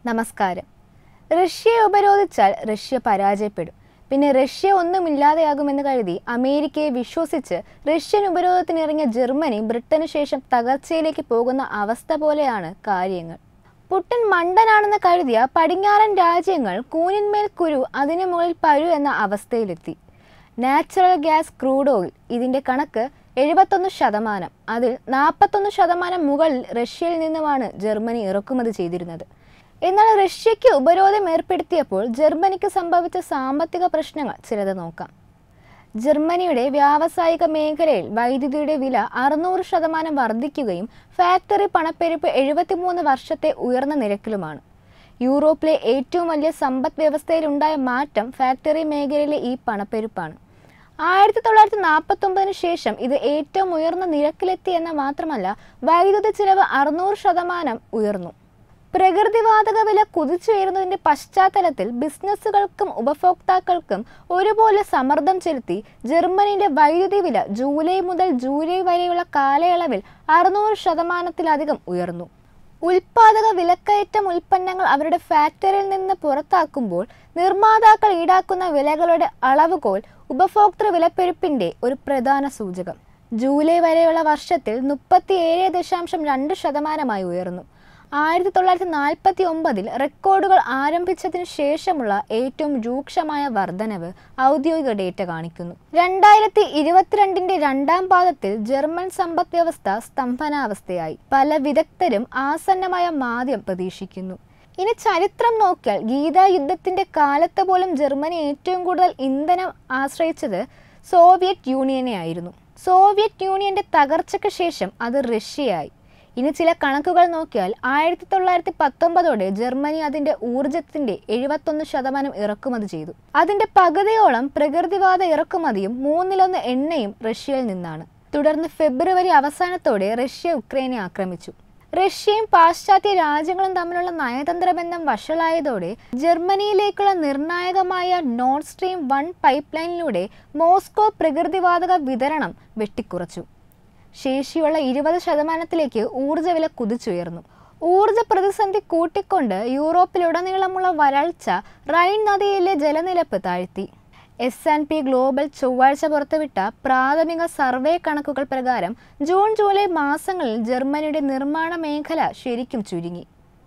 നമസ്കാരം റഷ്യയെ ഉപരോധിച്ചാൽ റഷ്യ പരാജയപ്പെടും പിന്നെ റഷ്യ ഒന്നുമില്ലാതെയാകുമെന്ന് കരുതി അമേരിക്കയെ വിശ്വസിച്ച് റഷ്യൻ ഉപരോധത്തിനിറങ്ങിയ ജർമ്മനി ബ്രിട്ടന് ശേഷം തകർച്ചയിലേക്ക് പോകുന്ന അവസ്ഥ പോലെയാണ് കാര്യങ്ങൾ പുട്ടൻ മണ്ടനാണെന്ന് കരുതിയ പടിഞ്ഞാറൻ രാജ്യങ്ങൾ കൂനിന്മേൽ കുരു അതിനു മുകളിൽ പരു എന്ന അവസ്ഥയിലെത്തി നാച്ചുറൽ ഗ്യാസ് ക്രൂഡ് ഓയിൽ ഇതിൻ്റെ കണക്ക് എഴുപത്തൊന്ന് ശതമാനം അതിൽ നാൽപ്പത്തൊന്ന് ശതമാനം മുകളിൽ റഷ്യയിൽ നിന്നുമാണ് ജർമ്മനി ഇറക്കുമതി ചെയ്തിരുന്നത് എന്നാൽ റഷ്യയ്ക്ക് ഉപരോധം ഏർപ്പെടുത്തിയപ്പോൾ ജർമ്മനിക്ക് സംഭവിച്ച സാമ്പത്തിക പ്രശ്നങ്ങൾ ചിലത് നോക്കാം ജർമ്മനിയുടെ വ്യാവസായിക മേഖലയിൽ വൈദ്യുതിയുടെ വില അറുന്നൂറ് ശതമാനം വർദ്ധിക്കുകയും ഫാക്ടറി പണപ്പെരുപ്പ് എഴുപത്തിമൂന്ന് വർഷത്തെ ഉയർന്ന നിരക്കിലുമാണ് യൂറോപ്പിലെ ഏറ്റവും വലിയ സമ്പദ് വ്യവസ്ഥയിലുണ്ടായ മാറ്റം ഫാക്ടറി മേഖലയിലെ ഈ പണപ്പെരുപ്പാണ് ആയിരത്തി തൊള്ളായിരത്തി നാൽപ്പത്തൊമ്പതിന് ശേഷം ഇത് ഏറ്റവും ഉയർന്ന നിരക്കിലെത്തി എന്ന മാത്രമല്ല വൈദ്യുതി ചിലവ് അറുന്നൂറ് ശതമാനം ഉയർന്നു പ്രകൃതിവാതക വില കുതിച്ചുയരുന്നതിന്റെ പശ്ചാത്തലത്തിൽ ബിസിനസ്സുകൾക്കും ഉപഭോക്താക്കൾക്കും ഒരുപോലെ സമ്മർദ്ദം ചെലുത്തി ജർമ്മനിയുടെ വൈദ്യുതി വില ജൂലൈ മുതൽ ജൂലൈ വരെയുള്ള കാലയളവിൽ അറുന്നൂറ് ശതമാനത്തിലധികം ഉയർന്നു ഉൽപാദക വിലക്കയറ്റം ഉൽപ്പന്നങ്ങൾ അവരുടെ ഫാക്ടറിയിൽ നിന്ന് പുറത്താക്കുമ്പോൾ നിർമ്മാതാക്കൾ ഈടാക്കുന്ന വിലകളുടെ അളവുകോൽ ഉപഭോക്തൃ വിലപ്പെരുപ്പിന്റെ ഒരു പ്രധാന സൂചകം ജൂലൈ വരെയുള്ള വർഷത്തിൽ മുപ്പത്തിയേഴ് ദശാംശം രണ്ട് ശതമാനമായി ഉയർന്നു ആയിരത്തി തൊള്ളായിരത്തി നാൽപ്പത്തി ഒമ്പതിൽ റെക്കോർഡുകൾ ആരംഭിച്ചതിനു ശേഷമുള്ള ഏറ്റവും രൂക്ഷമായ വർധനവ് ഔദ്യോഗിക ഡേറ്റ കാണിക്കുന്നു രണ്ടായിരത്തി ഇരുപത്തിരണ്ടിന്റെ രണ്ടാം പാദത്തിൽ ജർമ്മൻ സമ്പദ് വ്യവസ്ഥ സ്തംഭനാവസ്ഥയായി പല വിദഗ്ധരും ആസന്നമായ മാന്ദ്യം പ്രതീക്ഷിക്കുന്നു ഇനി ചരിത്രം നോക്കിയാൽ ഗീതാ യുദ്ധത്തിന്റെ കാലത്ത് പോലും ജർമ്മനി ഏറ്റവും കൂടുതൽ ഇന്ധനം ആശ്രയിച്ചത് സോവിയറ്റ് യൂണിയനെ ആയിരുന്നു സോവിയറ്റ് യൂണിയന്റെ തകർച്ചയ്ക്ക് ശേഷം അത് റഷ്യയായി ഇനി ചില കണക്കുകൾ നോക്കിയാൽ ആയിരത്തി തൊള്ളായിരത്തി പത്തൊമ്പതോടെ ജർമ്മനി അതിന്റെ ഊർജത്തിന്റെ എഴുപത്തൊന്ന് ശതമാനം ഇറക്കുമതി ചെയ്തു അതിന്റെ പകുതിയോളം പ്രകൃതിവാദ ഇറക്കുമതിയും മൂന്നിലൊന്ന് എണ്ണയും റഷ്യയിൽ നിന്നാണ് തുടർന്ന് ഫെബ്രുവരി അവസാനത്തോടെ റഷ്യ ഉക്രൈനെ ആക്രമിച്ചു റഷ്യയും പാശ്ചാത്യ രാജ്യങ്ങളും തമ്മിലുള്ള നയതന്ത്ര ബന്ധം വഷളായതോടെ ജർമ്മനിയിലേക്കുള്ള നിർണായകമായ നോർഡ് സ്ട്രീം വൺ പൈപ്പ് ലൈനിലൂടെ മോസ്കോ പ്രകൃതിവാതക വിതരണം വെട്ടിക്കുറച്ചു ശേഷിയുള്ള ഇരുപത് ശതമാനത്തിലേക്ക് ഊർജ്ജ വില കുതിച്ചുയർന്നു ഊർജ്ജ പ്രതിസന്ധി കൂട്ടിക്കൊണ്ട് യൂറോപ്പിലുടനീളമുള്ള വരൾച്ച റൈൻ നദിയിലെ ജലനിരപ്പ് താഴ്ത്തി എസ് ആൻഡ് പി ഗ്ലോബൽ ചൊവ്വാഴ്ച പുറത്തുവിട്ട പ്രാഥമിക സർവേ കണക്കുകൾ പ്രകാരം ജൂൺ ജൂലൈ മാസങ്ങളിൽ ജർമ്മനിയുടെ നിർമ്മാണ മേഖല ശരിക്കും ചുരുങ്ങി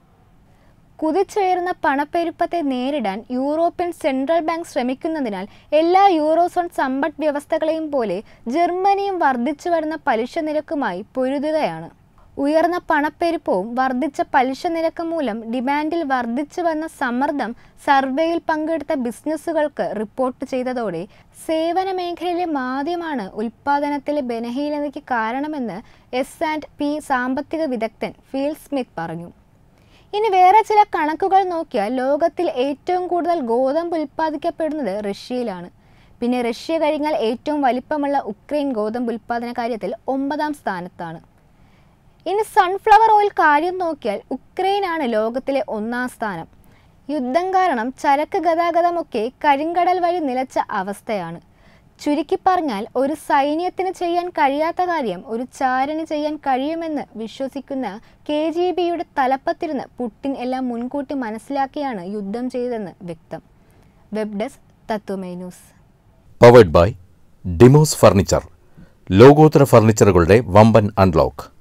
കുതിച്ചുയർന്ന പണപ്പെരുപ്പത്തെ നേരിടാൻ യൂറോപ്യൻ സെൻട്രൽ ബാങ്ക് ശ്രമിക്കുന്നതിനാൽ എല്ലാ യൂറോസോൺ സമ്പദ് വ്യവസ്ഥകളെയും പോലെ ജർമ്മനിയും വർദ്ധിച്ചു വരുന്ന പലിശ നിരക്കുമായി പൊരുതുകയാണ് ഉയർന്ന പണപ്പെരുപ്പവും വർദ്ധിച്ച പലിശ നിരക്ക് മൂലം ഡിമാൻഡിൽ വർദ്ധിച്ചു വന്ന സമ്മർദ്ദം സർവേയിൽ പങ്കെടുത്ത ബിസിനസ്സുകൾക്ക് റിപ്പോർട്ട് ചെയ്തതോടെ സേവന മേഖലയിലെ മാന്ദ്യമാണ് ഉൽപ്പാദനത്തിലെ ബലഹീനതയ്ക്ക് കാരണമെന്ന് എസ് ആൻഡ് പി സാമ്പത്തിക വിദഗ്ധൻ ഫീൽ സ്മിത്ത് പറഞ്ഞു ഇനി വേറെ ചില കണക്കുകൾ നോക്കിയാൽ ലോകത്തിൽ ഏറ്റവും കൂടുതൽ ഗോതമ്പ് ഉൽപ്പാദിക്കപ്പെടുന്നത് റഷ്യയിലാണ് പിന്നെ റഷ്യ കഴിഞ്ഞാൽ ഏറ്റവും വലിപ്പമുള്ള ഉക്രൈൻ ഗോതമ്പ് ഉൽപ്പാദന കാര്യത്തിൽ ഒമ്പതാം സ്ഥാനത്താണ് ഇനി സൺഫ്ലവർ ഓയിൽ കാര്യം നോക്കിയാൽ ഉക്രൈനാണ് ലോകത്തിലെ ഒന്നാം സ്ഥാനം യുദ്ധം കാരണം ചരക്ക് ഗതാഗതമൊക്കെ കരിങ്കടൽ വഴി നിലച്ച അവസ്ഥയാണ് ചുരുക്കി പറഞ്ഞാൽ ഒരു സൈന്യത്തിന് ചെയ്യാൻ കഴിയാത്ത കാര്യം ഒരു ചാരന് ചെയ്യാൻ കഴിയുമെന്ന് വിശ്വസിക്കുന്ന കെ ജി ബിയുടെ തലപ്പത്തിരുന്ന് പുട്ടിൻ എല്ലാം മുൻകൂട്ടി മനസ്സിലാക്കിയാണ് യുദ്ധം ചെയ്തതെന്ന് വ്യക്തം വെബ് ഡെസ്ക് തത്വമേ ന്യൂസ് പവേഡ് ബൈ ഡിമോസ് ഫർണിച്ചർ ലോകോത്തര ഫർണിച്ചറുകളുടെ വമ്പൻ അൺലോക്ക്